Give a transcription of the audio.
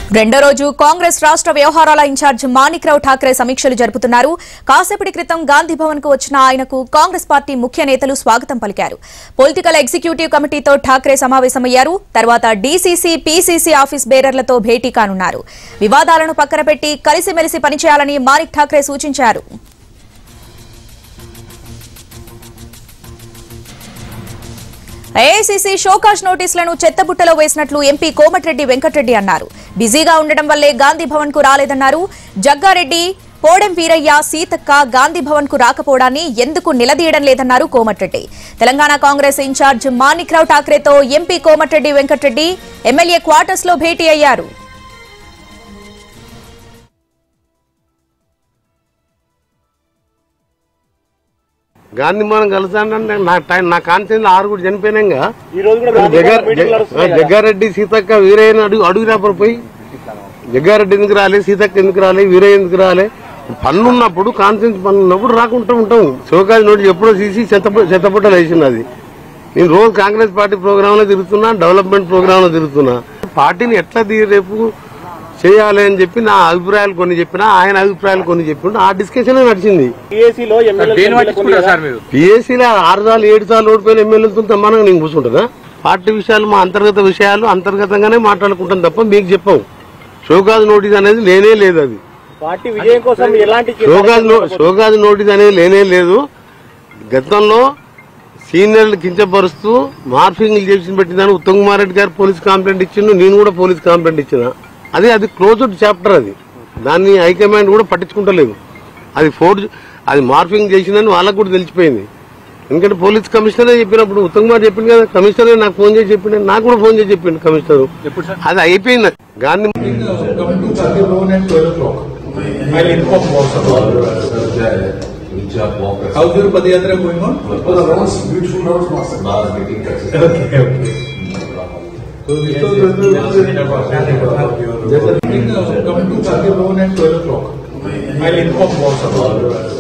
రెండో రోజు కాంగ్రెస్ రాష్ట్ర వ్యవహారాల ఇన్ఛార్జ్ మాణిక్రావు ఠాక్రే సమీక్షలు జరుపుతున్నారు కాసేపటి క్రితం గాంధీ భవన్ కు వచ్చిన ఆయనకు కాంగ్రెస్ పార్టీ ముఖ్య నేతలు స్వాగతం పలికారు పొలిటికల్ ఎగ్జిక్యూటివ్ కమిటీతో ఠాక్రే సమావేశమయ్యారు తర్వాత డీసీసీ పీసీసీ ఆఫీస్ బేరర్లతో భేటీ కానున్నారు వివాదాలను పక్కన పెట్టి కలిసిమెలిసి పనిచేయాలని మాణిక్ ఠాక్రే సూచించారు ఏఐసీసీ షోకాష్ నోటీసులను చెత్తబుట్టలో వేసినట్లు ఎంపీ కోమటిరెడ్డి వెంకటరెడ్డి అన్నారు బిజీగా ఉండడం వల్లే గాంధీ భవన్ కు రాలేదన్నారు జగ్గారెడ్డి పోడెం వీరయ్య సీతక్క గాంధీ భవన్ కు రాకపోవడాన్ని ఎందుకు నిలదీయడం లేదన్నారు కోమటిరెడ్డి తెలంగాణ కాంగ్రెస్ ఇన్ఛార్జ్ మాణిక్రావు ఠాక్రేతో MP Komatireddy Venkatreddy MLA quarters లో భేటీ అయ్యారు గాంధీ మనం కలుసానంటే నా టైం నా కాన్సెన్స్ ఆరుగురు చనిపోయినాగా ఈ రోజు కూడా గాంధీ జగ్గారె- భవన్ మీటింగ్ నడుస్తున్నాయి కదా. జగ్గారెడ్డి సీతక్క వీరయ్యని అడుగు అడుగు రాపరు పోయి జగ్గారెడ్డి ఎందుకు రాలే సీతక్క ఎందుకు రాలే వీరయ్య ఎందుకు రాలే పన్ను ఉన్నప్పుడు కాన్ఫరెన్స్ పన్ను ఉన్నప్పుడు రాకుంటూ ఉంటాం శివకాశి నోటి ఎప్పుడో తీసి చెత్త చెత్తపుట్టలు వేసింది అది నేను రోజు కాంగ్రెస్ పార్టీ ప్రోగ్రామ్ లో తిరుగుతున్నా డెవలప్మెంట్ ప్రోగ్రామ్ లో తిరుగుతున్నా పార్టీని ఎట్లా తీ రేపు చేయాలి అని చెప్పి నా అభిప్రాయాలు కొన్ని చెప్పినా ఆయన అభిప్రాయాలు కొన్ని చెప్పిండు ఆ డిస్కషన్ నడిచింది PAC లో ఎమ్మెల్యేలు దేని ఎమ్మెల్యేలకు పట్టించుకుంటారు సార్ మీరు పిఎస్సీలో ఆరు సార్లు ఏడు సార్లు ఓడిపోయిన ఎమ్మెల్యేలతో సమానంగా నేను కూర్చుంటుందా పార్టీ విషయాలు మా అంతర్గత విషయాలు అంతర్గతంగానే మాట్లాడుకుంటాం తప్ప మీకు చెప్పాం షోకాజ్ నోటీస్ అనేది లేనే లేదు అది పార్టీ విజయం కోసం ఎలాంటి షోకాజ్ నో- షోకాజ్ నోటీస్ అనేది లేనే లేదు గతంలో సీనియర్లు కించపరుస్తూ మార్ఫింగ్ చేసి పెట్టిందని ఉత్తమ్ కుమార్ రెడ్డి గారు పోలీస్ కంప్లైంట్ ఇచ్చిండు నేను కూడా పోలీస్ కంప్లైంట్ ఇచ్చిన అది అది క్లోజ్డ్ చాప్టర్ అది దాన్ని హైకమాండ్ కూడా పట్టించుకుంటలేదు అది ఫోర్జ్ అది మార్ఫింగ్ చేసిందని వాళ్ళకు కూడా తెలిసిపోయింది ఎందుకంటే పోలీస్ కమిషనరే చెప్పినప్పుడు ఉత్తమ్ కుమార్ చెప్పింది కదా కమిషనరే నాకు ఫోన్ చేసి చెప్పిండు నాకు కూడా ఫోన్ చేసి చెప్పిండు కమిషనర్ ఎప్పుడు సార్ అది అయిపోయింది Gandhi come to Gandhi Bhavan at 12 o'clock. I'll inform boss about it. How's your Padayatra going on? For the roads, beautiful roads, master. Okay, okay. So we still will do Come to Gandhi Bhavan at 12 o'clock. I'll inform boss about it.